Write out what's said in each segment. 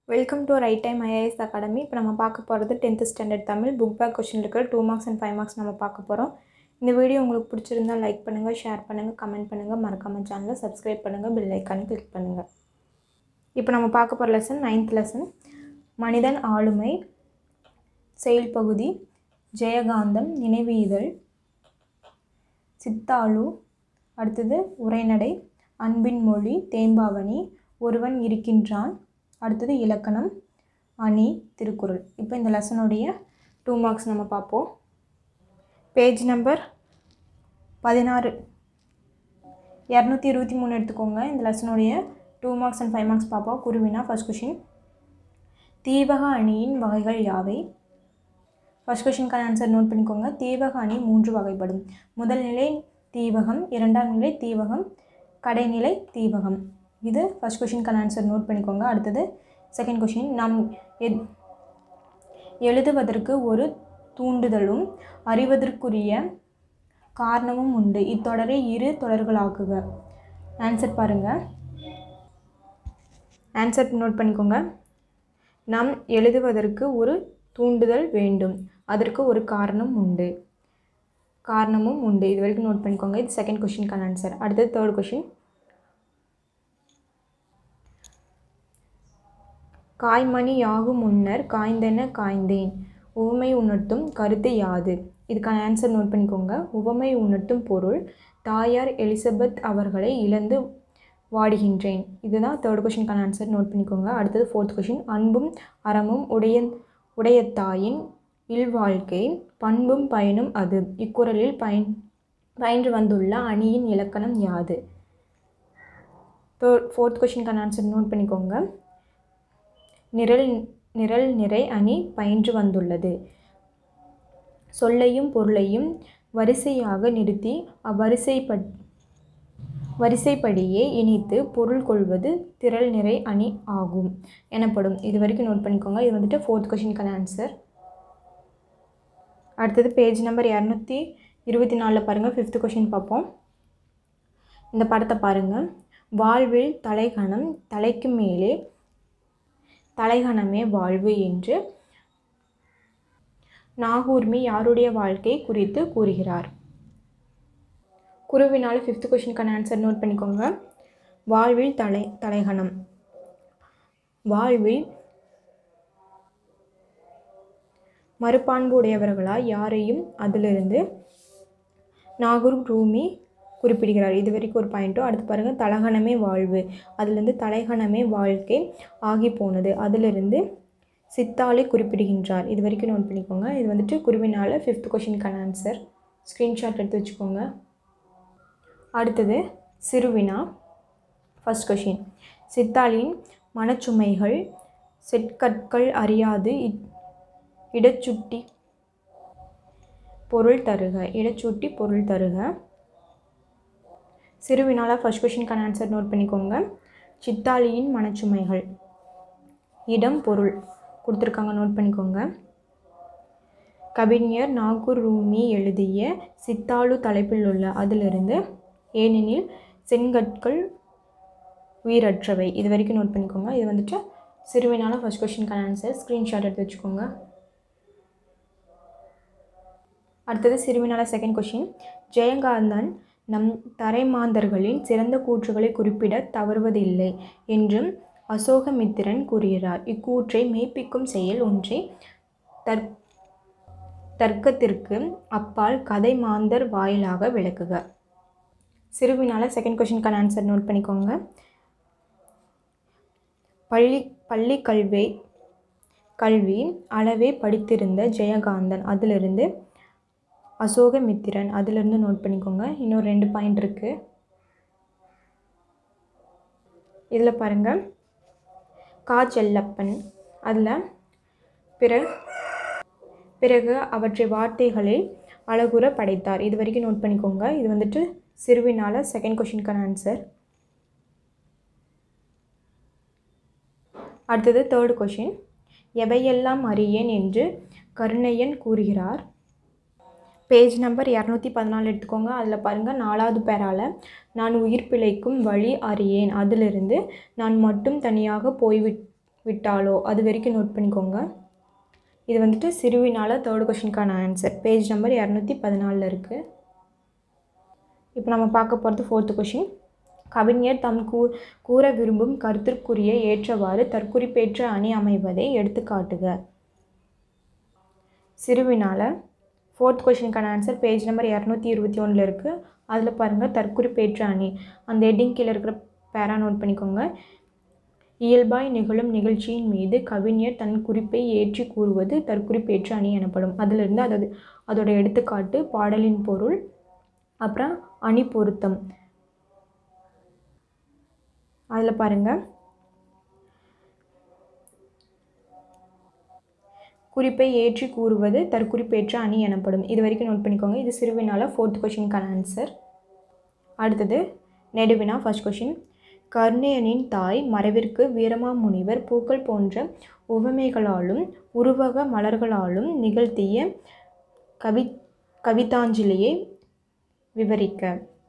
welcome to Right Time IAS Academy இப்போ நம்ம பார்க்க போகிறது tenth standard Tamil book back question இருக்கிற two marks and five marks நம்ம பார்க்க போகிறோம் இந்த வீடியோ உங்களுக்கு பிடிச்சிருந்தா லைக் பண்ணுங்கள் ஷேர் பண்ணுங்கள் கமெண்ட் பண்ணுங்கள் மறக்காம சேனலை சப்ஸ்கிரைப் பண்ணுங்கள் பெல் ஐக்கானை கிளிக் பண்ணுங்கள் இப்போ நம்ம பார்க்க போகிற லெசன் நைன்த் லெசன் மனிதன் ஆளுமை செயல் பகுதி ஜெயகாந்தம் நினைவு இதழ் சித்தாளு அடுத்தது உரைநடை அன்பின் மொழி தேம்பாவணி ஒருவன் இருக்கின்றான் அடுத்தது இலக்கணம் அணி திருக்குறள் இப்போ இந்த லெசனுடைய டூ மார்க்ஸ் நம்ம பார்ப்போம் பேஜ் நம்பர் பதினாறு இரநூத்தி இருபத்தி மூணு எடுத்துக்கோங்க இந்த லெசனுடைய two marks and five marks பார்ப்போம் குருவினா ஃபர்ஸ்ட் கொஷின் தீவக அணியின் வகைகள் யாவை ஃபர்ஸ்ட் கொஷினுக்கான ஆன்சர் நோட் பண்ணிக்கோங்க தீவக அணி மூன்று வகைப்படும் முதல் நிலை தீவகம் இரண்டாம் நிலை தீவகம் கடைநிலை தீவகம் இது ஃபர்ஸ்ட் கொஷினுக்கான ஆன்சர் நோட் பண்ணிக்கோங்க அடுத்தது செகண்ட் கொஷின் நாம் எத் எழுதுவதற்கு ஒரு தூண்டுதலும் அறிவதற்குரிய காரணமும் உண்டு இத்தொடரை இரு தொடர்களாக்குக ஆன்சர் பாருங்கள் ஆன்சர் நோட் பண்ணிக்கோங்க நாம் எழுதுவதற்கு ஒரு தூண்டுதல் வேண்டும் அதற்கு ஒரு காரணம் உண்டு காரணமும் உண்டு இது வரைக்கும் நோட் பண்ணிக்கோங்க இது செகண்ட் கொஷினுக்கான ஆன்சர் அடுத்தது தேர்ட் கொஷின் காய்மணி யாகும் முன்னர் காய்ந்தென காய்ந்தேன் உவமை உணர்த்தும் கருத்து யாது இதுக்கான ஆன்சர் நோட் பண்ணிக்கோங்க உவமை உணர்த்தும் பொருள் தாயார் எலிசபெத் அவர்களை இழந்து வாடுகின்றேன் இதுதான் தேர்ட் கொஷினுக்கான ஆன்சர் நோட் பண்ணிக்கோங்க அடுத்தது ஃபோர்த் கொஷின் அன்பும் அறமும் உடைய உடைய தாயின் இல்வாழ்க்கை பண்பும் பயனும் அது இக்குறளில் பயன் பயின்று வந்துள்ள அணியின் இலக்கணம் யாது தேர்ட் ஃபோர்த் கொஷினுக்கான ஆன்சர் நோட் பண்ணிக்கோங்க நிரல் நிரல் நிறை அணி பயின்று வந்துள்ளது சொல்லையும் பொருளையும் வரிசையாக நிறுத்தி அவ்வரிசைப்பட் வரிசைப்படியே இணைத்து பொருள் கொள்வது திரள் நிறை அணி ஆகும் எனப்படும் இது வரைக்கும் நோட் பண்ணிக்கோங்க இது வந்துட்டு ஃபோர்த் கொஷினுக்கான ஆன்சர் அடுத்தது பேஜ் நம்பர் இரநூத்தி இருபத்தி நாலில் பாருங்கள் ஃபிஃப்த் கொஷின் பார்ப்போம் இந்த படத்தை பாருங்கள் வாழ்வில் தலைகணம் தலைக்கு மேலே தலைகணமே வாழ்வு என்று நாகூர்மி யாருடைய வாழ்க்கை குறித்து கூறுகிறார் குருவினால் ஃபிஃப்த் கொஷினுக்கான ஆன்சர் நோட் பண்ணிக்கோங்க வாழ்வில் தலை தலைகணம் வாழ்வில் மறுபான்பு உடையவர்களாய் யாரையும் அதிலிருந்து நாகூர் ரூமி குறிப்பிடுகிறார் இது வரைக்கும் ஒரு பாயிண்ட்டும் அடுத்து பாருங்கள் தலகணமே வாழ்வு அதுலேருந்து தலைகணமே வாழ்க்கை ஆகி போனது அதிலிருந்து சித்தாலை குறிப்பிடுகின்றார் இது வரைக்கும் நோட் பண்ணிக்கோங்க இது வந்துட்டு குருவினால் ஃபிஃப்த் கொஷினுக்கான ஆன்சர் ஸ்க்ரீன்ஷாட் எடுத்து வச்சுக்கோங்க அடுத்தது சிறுவினா ஃபஸ்ட் கொஷின் சித்தாளின் மனச்சுமைகள் செட்கற்கள் அறியாது இடச்சுட்டி பொருள் தருக இடச்சுட்டி பொருள் தருக சிறுவினால ஃபர்ஸ்ட் கொஷினுக்கான ஆன்சர் நோட் பண்ணிக்கோங்க சித்தாளியின் மனச்சுமைகள் இடம் பொருள் கொடுத்துருக்காங்க நோட் பண்ணிக்கோங்க கவிஞர் நாகூர் ரூமி எழுதிய சித்தாளு தலைப்பில் உள்ள அதிலிருந்து ஏனெனில் செங்கற்கள் உயிரற்றவை இது வரைக்கும் நோட் பண்ணிக்கோங்க இது வந்துட்டு சிறுவினால ஃபர்ஸ்ட் கொஷினுக்கான ஆன்சர் ஸ்க்ரீன்ஷாட் எடுத்து வச்சுக்கோங்க அடுத்தது சிறுவினால செகண்ட் கொஷின் ஜெயகாந்தன் நம் தரைமாந்தர்களின் சிறந்த கூற்றுகளை குறிப்பிட தவறுவதில்லை என்றும் அசோகமித்திரன் கூறுகிறார் இக்கூற்றை மெய்ப்பிக்கும் செயல் ஒன்றை தற் தர்க்கத்திற்கு அப்பால் கதை மாந்தர் வாயிலாக விளக்குக சிறுவினால செகண்ட் கொஷினுக்கான ஆன்சர் நோட் பண்ணிக்கோங்க பள்ளி பள்ளி கல்வி கல்வி அளவே படித்திருந்த ஜெயகாந்தன் அதிலிருந்து அசோகமித்திரன் அதிலிருந்து நோட் பண்ணிக்கோங்க இன்னும் ரெண்டு பாயிண்ட் இருக்குது இதில் பாருங்கள் கா செல்லப்பன் அதில் பிற பிறகு அவற்றை வார்த்தைகளில் அழகுற படைத்தார் இது வரைக்கும் நோட் பண்ணிக்கோங்க இது வந்துட்டு சிறுவினால செகண்ட் கொஷினுக்கான ஆன்சர் அடுத்தது தேர்ட் கொஷின் எவையெல்லாம் அறியேன் என்று கருணையன் கூறுகிறார் பேஜ் நம்பர் இரநூத்தி பதினாலு எடுத்துக்கோங்க அதில் பாருங்கள் நாலாவது பேரால் நான் உயிர் பிழைக்கும் வழி அறியேன் அதிலிருந்து நான் மட்டும் தனியாக போய்விட் விட்டாலோ அது வரைக்கும் நோட் பண்ணிக்கோங்க இது வந்துட்டு சிறுவினால் தேர்ட் கொஷினுக்கான ஆன்சர் பேஜ் நம்பர் இரநூத்தி பதினாலில் இருக்குது இப்போ நம்ம பார்க்க போகிறது ஃபோர்த்து கொஷின் கவிஞர் தம் கூ கூற விரும்பும் கருத்திற்குரிய ஏற்றவாறு தற்குறிப்பேற்ற அணி அமைவதை எடுத்துக்காட்டுக சிறுவினால் ஃபோர்த் கொஷினுக்கான ஆன்சர் பேஜ் நம்பர் இரநூத்தி இருபத்தி ஒன்றில் இருக்குது அதில் பாருங்கள் தற்குறிப்பேற்ற அணி அந்த ஹெட்டிங் கீழே இருக்கிற பேரா நோட் பண்ணிக்கோங்க இயல்பாய் நிகழும் நிகழ்ச்சியின் மீது கவிஞர் தன் குறிப்பை ஏற்றி கூறுவது தற்குறிப்பேற்ற அணி எனப்படும் அதிலிருந்து அதோட அதோட எடுத்துக்காட்டு பாடலின் பொருள் அப்புறம் அணி பொருத்தம் அதில் பாருங்கள் குறிப்பை ஏற்றி கூறுவது தற்குறிப்பேற்ற அணி எனப்படும் இது வரைக்கும் நோட் பண்ணிக்கோங்க இது சிறுவினால ஃபோர்த் கொஷினுக்கான ஆன்சர் அடுத்தது நெடுவினா ஃபர்ஸ்ட் கொஷின் கர்ணயனின் தாய் மறைவிற்கு வீரமாமுனிவர் பூக்கள் போன்ற உவமைகளாலும் உருவக மலர்களாலும் நிகழ்த்திய கவி கவிதாஞ்சலியை விவரிக்க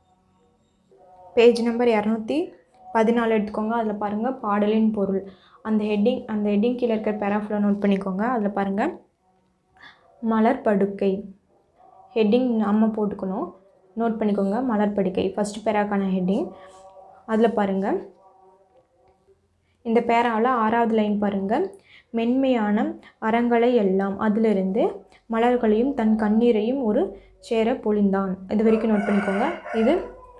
பேஜ் நம்பர் இரநூத்தி பதினாலு எடுத்துக்கோங்க அதில் பாருங்கள் பாடலின் பொருள் அந்த ஹெட்டிங் அந்த ஹெட்டிங் கீழே இருக்கிற பேராஃபில் நோட் பண்ணிக்கோங்க அதில் பாருங்கள் மலர் படுக்கை ஹெட்டிங் நம்ம போட்டுக்கணும் நோட் பண்ணிக்கோங்க மலர் படுக்கை ஃபஸ்ட்டு பேராக்கான ஹெட்டிங் அதில் பாருங்கள் இந்த பேராவில் ஆறாவது லைன் பாருங்கள் மென்மையான அறங்களை எல்லாம் அதிலிருந்து மலர்களையும் தன் கண்ணீரையும் ஒரு சேர பொழிந்தான் இது வரைக்கும் நோட் பண்ணிக்கோங்க இது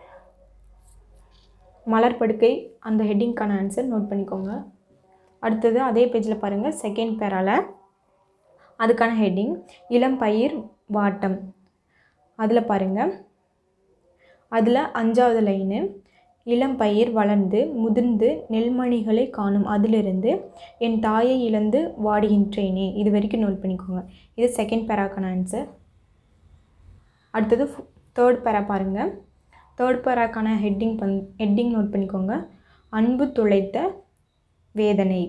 மலர் படுக்கை அந்த ஹெட்டிங்க்கான ஆன்சர் நோட் பண்ணிக்கோங்க அடுத்தது அதே பேஜில் பாருங்கள் செகண்ட் பேரால் அதுக்கான ஹெட்டிங் இளம் பயிர் வாட்டம் அதில் பாருங்கள் அதில் அஞ்சாவது லைனு இளம் பயிர் வளர்ந்து முதிர்ந்து நெல்மணிகளை காணும் அதிலிருந்து என் தாயை இழந்து வாடுகின்றேனே இது வரைக்கும் நோட் பண்ணிக்கோங்க இது செகண்ட் பேராக்கான ஆன்சர் அடுத்தது தேர்ட் பேரா பாருங்கள் தேர்ட் பேராக்கான ஹெட்டிங் பண் ஹெட்டிங் நோட் பண்ணிக்கோங்க அன்பு துளைத்த வேதனை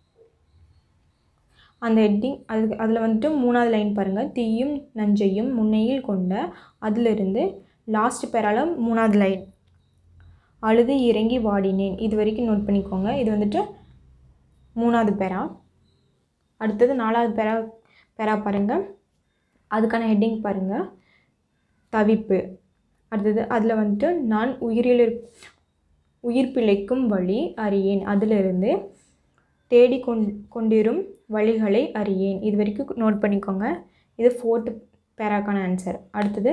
அந்த ஹெட்டிங் அது அதில் வந்துட்டு மூணாவது லைன் பாருங்கள் தீயும் நஞ்சையும் முன்னையில் கொண்ட அதிலிருந்து லாஸ்ட் பேரால மூணாவது லைன் அழுது இறங்கி வாடினேன் இது வரைக்கும் நோட் பண்ணிக்கோங்க இது வந்துட்டு மூணாவது பேரா அடுத்தது நாலாவது பேரா பேரா பாருங்கள் அதுக்கான ஹெட்டிங் பாருங்கள் தவிப்பு அடுத்தது அதில் வந்துட்டு நான் உயிரில் உயிர் பிழைக்கும் வழி அறியேன் அதிலிருந்து தேடி கொண் கொண்டிரும் வழிகளை அறியேன் இது வரைக்கும் நோட் பண்ணிக்கோங்க இது ஃபோர்த்து பேராக்கான ஆன்சர் அடுத்தது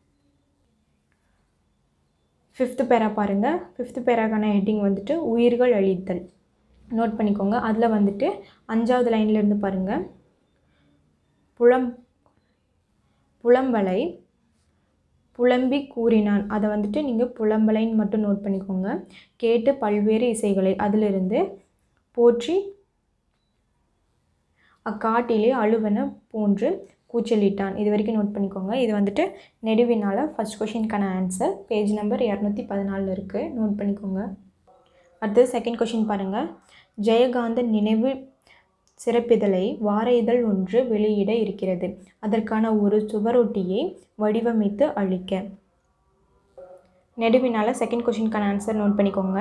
ஃபிஃப்த்து பேரா பாருங்கள் ஃபிஃப்த்து பேராக்கான ஹெட்டிங் வந்துட்டு உயிர்கள் அழித்தல் நோட் பண்ணிக்கோங்க அதில் வந்துட்டு அஞ்சாவது லைன்லேருந்து பாருங்கள் புலம் புலம்பலை புலம்பி கூறினான் அதை வந்துட்டு நீங்கள் புலம்பலைன்னு மட்டும் நோட் பண்ணிக்கோங்க கேட்டு பல்வேறு இசைகளை அதிலிருந்து போற்றி அக்காட்டிலே அழுவன போன்று கூச்சலிட்டான் இது வரைக்கும் நோட் பண்ணிக்கோங்க இது வந்துட்டு நெடுவினால் ஃபஸ்ட் கொஷினுக்கான ஆன்சர் பேஜ் நம்பர் இரநூத்தி பதினாலில் இருக்குது நோட் பண்ணிக்கோங்க அடுத்தது செகண்ட் கொஷின் பாருங்கள் ஜெயகாந்தன் நினைவு சிறப்பிதழை வார இதழ் ஒன்று வெளியிட இருக்கிறது அதற்கான ஒரு சுவரொட்டியை வடிவமைத்து அளிக்க நெடுவினால் செகண்ட் கொஷினுக்கான ஆன்சர் நோட் பண்ணிக்கோங்க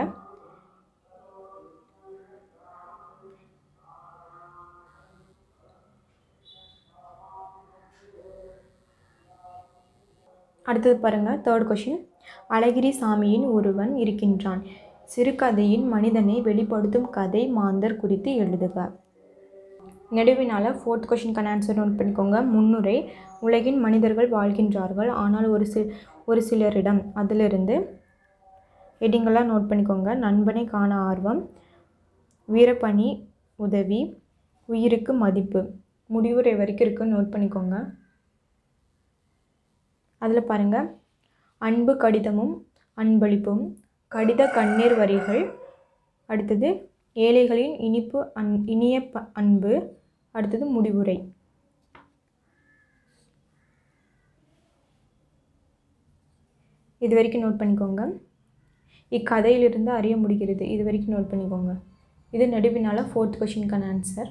அடுத்தது பாருங்கள் தேர்ட் கொஷின் அழகிரி சாமியின் ஒருவன் இருக்கின்றான் சிறுகதையின் மனிதனை வெளிப்படுத்தும் கதை மாந்தர் குறித்து எழுதுக நெடுவினால் ஃபோர்த் கொஷினுக்கான ஆன்சர் நோட் பண்ணிக்கோங்க முன்னுரை உலகின் மனிதர்கள் வாழ்கின்றார்கள் ஆனால் ஒரு சி ஒரு சிலரிடம் அதிலிருந்து ஹெட்டிங்கெல்லாம் நோட் பண்ணிக்கோங்க நண்பனை காண ஆர்வம் வீரப்பணி உதவி உயிருக்கு மதிப்பு முடிவுரை வரைக்கும் இருக்குன்னு நோட் பண்ணிக்கோங்க அதில் பாருங்கள் அன்பு கடிதமும் அன்பளிப்பும் கடித கண்ணீர் வரிகள் அடுத்தது ஏழைகளின் இனிப்பு அன் இனிய ப அன்பு அடுத்தது முடிவுரை இது வரைக்கும் நோட் பண்ணிக்கோங்க இக்கதையிலிருந்து அறிய முடிகிறது இது வரைக்கும் நோட் பண்ணிக்கோங்க இது நடுவினால் ஃபோர்த் கொஷினுக்கான ஆன்சர்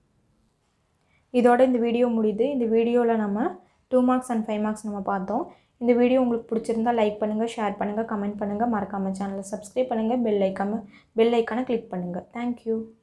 இதோட இந்த வீடியோ முடியுது இந்த வீடியோவில் நம்ம two marks and five marks நம்ம பார்த்தோம் இந்த வீடியோ உங்களுக்கு பிடிச்சிருந்தா லைக் பண்ணுங்கள் ஷேர் பண்ணுங்கள் கமெண்ட் பண்ணுங்கள் மறக்காமல் சேனலை சப்ஸ்கிரைப் பண்ணுங்கள் பெல் ஐக்காம பெல் ஐக்கானை கிளிக் பண்ணுங்கள் தேங்க்யூ